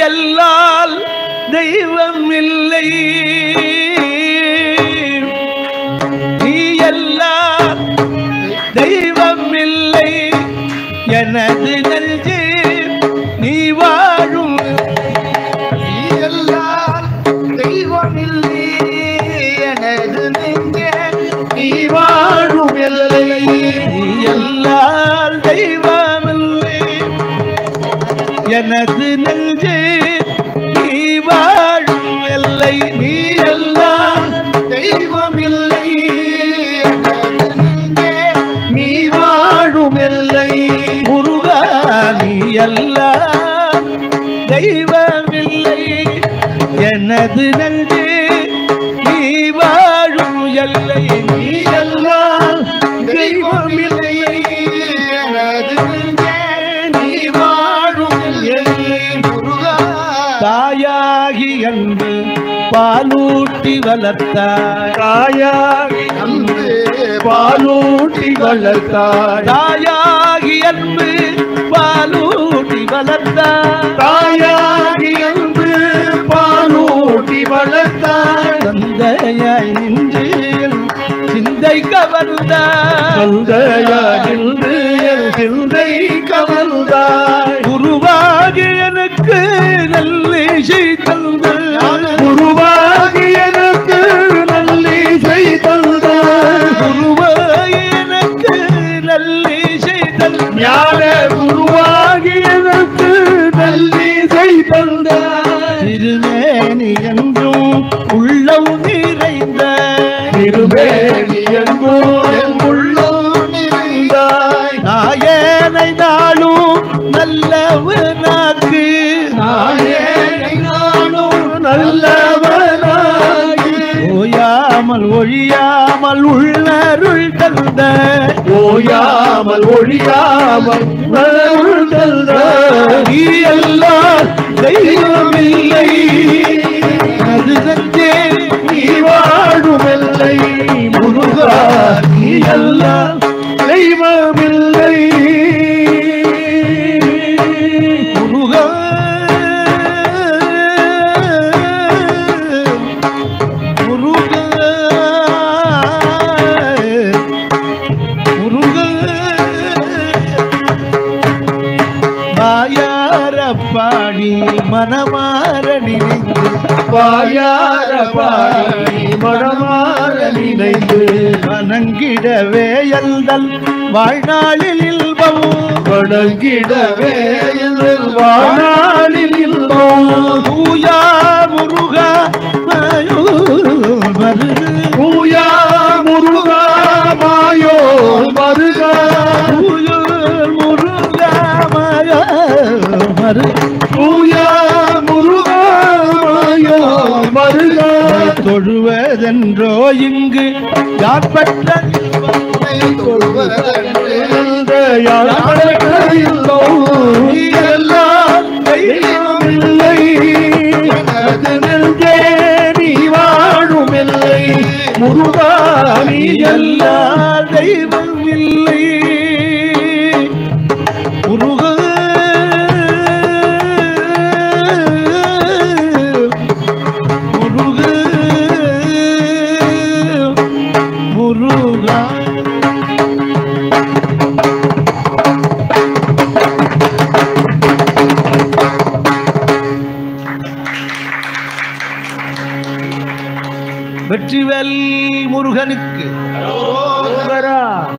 அல்லால் தெய்வம் இல்லை நீ அல்லால் தெய்வம் இல்லை எனது நெஞ்சு நீ வாழும் நீ எல்லாம் தெய்வம் இல்லை எனது நெஞ்சே நீ வாழும் எல்லை நீ அல்லால் தெய்வம் இல்லை எனது நெஞ்சு நீ வாழும் எல்லை நீ எல்லாம் தெய்வம் இல்லை எனது நெஞ்சே நீ வாழும் எல்லை முருகா நீ எல்லாம் தெய்வமில்லை எனது நன்றி நீ வாழும் எல்லை நீ நீ எல்லாம் தெய்வம் இல்லை எனது நெஞ்சே நீ வாழும் எல்லை முருகா தாயாகி அன்பு பாலூட்டி வளர்த்தாய் தாயாகி அன்பு பாலூட்டி வளர்த்தாய் தாயாகி அன்பு பாலூட்டி வளர்த்தாய் தாயாகி அன்பு பாலூட்டி வளர்த்தாய் தந்தையாய் நின்று என் சிந்தை கவர்ந்தாய் தந்தையாகின்று என் சிந்தை கவர்ந்தாய் குருவாகி எனக்கு நல்லிசை தந்தாய் குருவாகி எனக்கு நல்லிசை தந்தாய் குருவாகி எனக்கு நல்லிசை தந்தாய் ஞான குருவாகி எனக்கு நல்லிசை தந்தாய் திருமேனி என்றும் உள்ளம் நிறைந்த திருவேணி என்போ என் உள்ளம் நிறைந்தாய் நாயனை நாளும் நல்லவனாக்கு நாயேனை நானும் நல்லவனாகி ஓயாமல் ஒழியாமல் உள்ளருள் தந்த ஓயாமல் ஒழியாமல் நலவுள் தந்தாய் நீ எல்லாம் தெய்வமில்லை அது தந்தே நீ வாழும் எல்லை முருகா நீ எல்லாம் தெய்வமில்லை முருகா முருகா முருகா வாயார பாடி மனமாற நினைந்து வாயார பாடி மனமாற நினைந்து வணங்கிடவே எல்தல் வாழ்நாளில் இல்பமும் வணங்கிடவே எங்கள் வாழாளில் இன்பம் பூயா முருகா மயூர் பூயா முருகா மாயோ மருகா பூயூர் முருகா மயூர் பூயா முருகா மாயோ மருகா தொழுவதென்றோ இங்கு யார் பெற்ற எல்லாம் தெய்வமில்லை எனது நெஞ்சே நீ வாழும் இல்லை முருகா நீ எல்லா எல்லாம் தெய்வம் இல்லை முருகா முருகா முருகா வெற்றிவேல் முருகனுக்கு